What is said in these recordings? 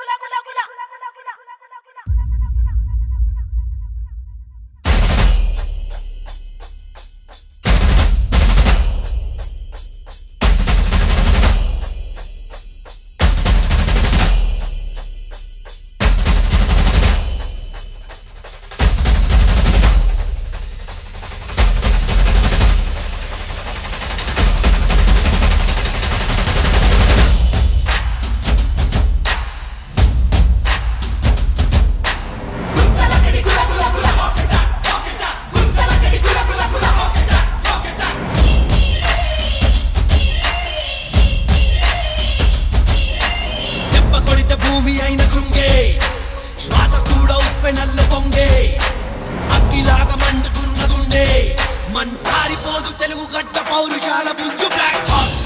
దెబ్బ కొడితే భూమి అయిన కృంగే శ్వాస కూడా ఉప్పెనల్ల పొంగే అగ్గిలాగా మండుతున్న గుండె మంటారిపోదు తెలుగు గడ్డ పౌరుషాల బుజ్జు బ్లాక్ హాక్స్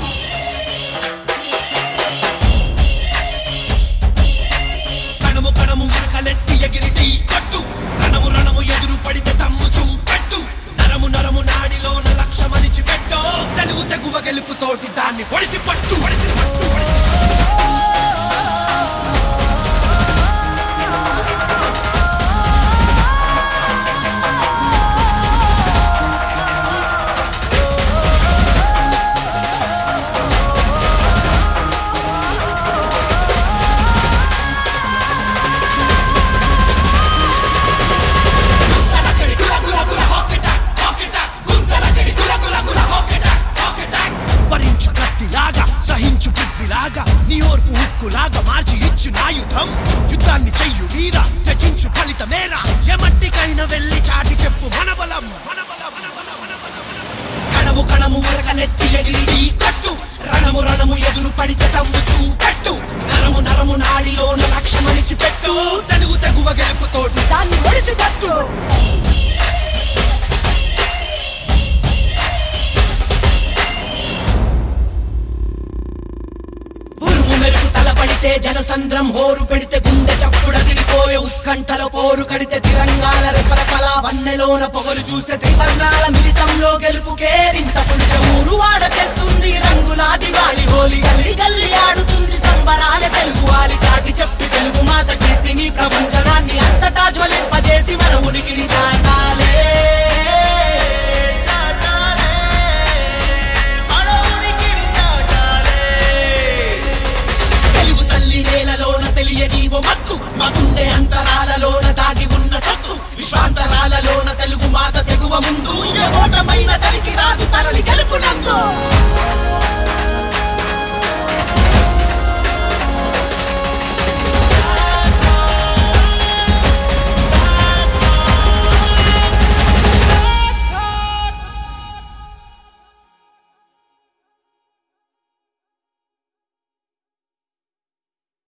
కణము కణము ఉరకలెట్టి ఎగిరిటి కట్టు రణము రణము ఎదురు పడితే తమ్ము చూపెట్టు నరము నరము నాడిలోన లక్ష మలిచి పెట్టో తెలుగు తెగువ గెలుపుతోటి దాన్ని ఒడిసి పట్టు గుంతలకడి గుల గుల గుల హాక్ అటాక్ హాక్ అటాక్ గుంతలకడి గుల గుల గుల హాక్ అటాక్ హాక్ అటాక్ భరించు కత్తిలాగా సహించు పృథ్వీలాగా నీ ఓర్పు హుక్కులాగా మార్చి ఇచ్చు నాయుధం యుద్ధాన్ని చెయ్యు వీర త్యజించు ఫలితమేరా ఎమట్టికైనా వెళ్ళి చాటి చెప్పు మనబలం మనబలం మనబలం మనబలం కణము కణము ఉరకలెత్తి ఎగిరి కట్టు రణము రణము ఎదురు పడితే తమ్ము చూపెట్టు నరము నరము నాడిలోన లక్ష్యమనిచి పెట్టు తెలుగు తెగువ గెలుపుతోటి దాన్ని ఒడిసి పట్టు ఉరుము మెరుపు తలపడితే జనసంద్రం హోరు పెడితే గుండె చప్పుడదిరిపోయే ఉత్కంఠల పోరు కడితే తిరంగాల రెపరెపల వన్నెలోన పొగలు చూస్తే త్రివర్ణాల మిలితంలో గెలుపు కేరింత పుడితే ఊరు వాడ చేస్తుంది రంగుల దివాలి హోలీ గల్లి గల్లి ఆడుతుంది సంబరాల